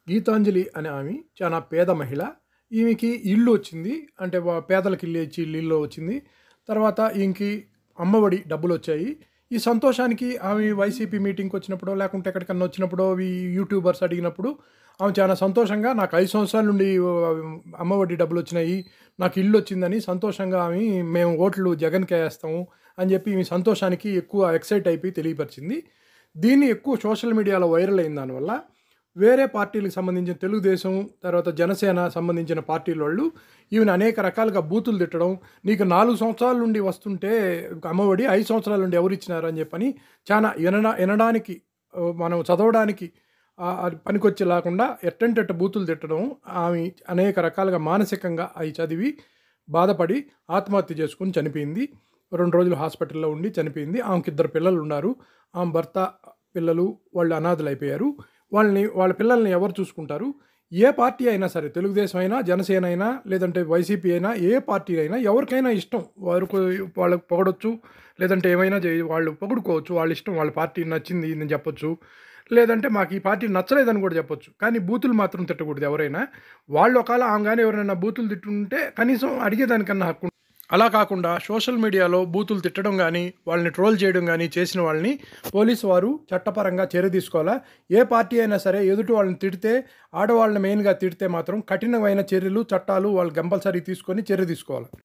గీతాంజలి అనే ఆమె చాలా పేద మహిళ ఈమెకి ఇల్లు వచ్చింది అంటే వా- పేదలకు ఇల్లు ఇచ్చి ఇల్లు వచ్చింది తర్వాత ఈమెకి అమ్మఒడి డబ్బులు వచ్చాయి ఈ సంతోషానికి ఆమె వైసీపీ మీటింగ్కి వచ్చినప్పుడు లేకుంటే ఎక్కడికన్నా వచ్చినప్పుడు ఈ యూట్యూబర్స్ అడిగినప్పుడు ఆమె చాలా సంతోషంగా నాకు ఐదు సంవత్సరాల నుండి ఆ, అమ్మఒడి డబ్బులు వచ్చినాయి నాకు ఇల్లు వచ్చిందని సంతోషంగా ఆమె మేము ఓట్లు జగన్కే వేస్తాము అని చెప్పి ఈమె సంతోషానికి ఎక్కువ ఎక్సైట్ అయిపోయి తెలియపరిచింది దీన్ని ఎక్కువ సోషల్ మీడియాలో వైరల్ అయిన దానివల్ల వేరే పార్టీలకు సంబంధించిన తెలుగుదేశం తర్వాత జనసేన సంబంధించిన పార్టీల వాళ్ళు ఈవెన్ అనేక రకాలుగా బూతులు తిట్టడం నీకు నాలుగు సంవత్సరాల నుండి వస్తుంటే అమ్మఒడి ఐదు సంవత్సరాల నుండి ఎవరు ఇచ్చినారు అని చెప్పని చాలా వినడా వినడానికి ఆ, మనం చదవడానికి ఆ, అది పనికొచ్చి లేకుండా ఎట్టంటెట్ట బూతులు తిట్టడం ఆమె అనేక రకాలుగా మానసికంగా అవి చదివి బాధపడి ఆత్మహత్య చేసుకుని చనిపోయింది రెండు రోజులు హాస్పిటల్లో ఉండి చనిపోయింది ఆమెకి ఇద్దరు పిల్లలు ఉన్నారు ఆమె భర్త పిల్లలు వాళ్ళు అనాథలు అయిపోయారు వాళ్ళని వాళ్ళ పిల్లల్ని ఎవరు చూసుకుంటారు ఏ పార్టీ అయినా సరే తెలుగుదేశం అయినా జనసేన అయినా లేదంటే వైసీపీ అయినా ఏ పార్టీ అయినా ఎవరికైనా ఇష్టం వారికి వాళ్ళకి పొగడొచ్చు లేదంటే ఏమైనా చేయ వాళ్ళు పొగుడుకోవచ్చు వాళ్ళ ఇష్టం వాళ్ళ పార్టీ నచ్చింది అని చెప్పొచ్చు లేదంటే మాకు ఈ పార్టీ నచ్చలేదని కూడా చెప్పొచ్చు కానీ బూతులు మాత్రం తిట్టకూడదు ఎవరైనా వాళ్ళు ఒకవేళ ఆమె కానీ ఎవరైనా బూతులు తిట్టుంటే కనీసం అడిగేదానికన్నా హక్కు అలా కాకుండా సోషల్ మీడియాలో బూతులు తిట్టడం కానీ వాళ్ళని ట్రోల్ చేయడం కానీ చేసిన వాళ్ళని పోలీసు వారు చట్టపరంగా చర్య తీసుకోవాలా ఏ పార్టీ అయినా సరే ఎదుటి వాళ్ళని తిడితే ఆడవాళ్ళని మెయిన్గా తిడితే మాత్రం కఠినమైన చర్యలు చట్టాలు వాళ్ళు కంపల్సరీ తీసుకొని చర్య తీసుకోవాలి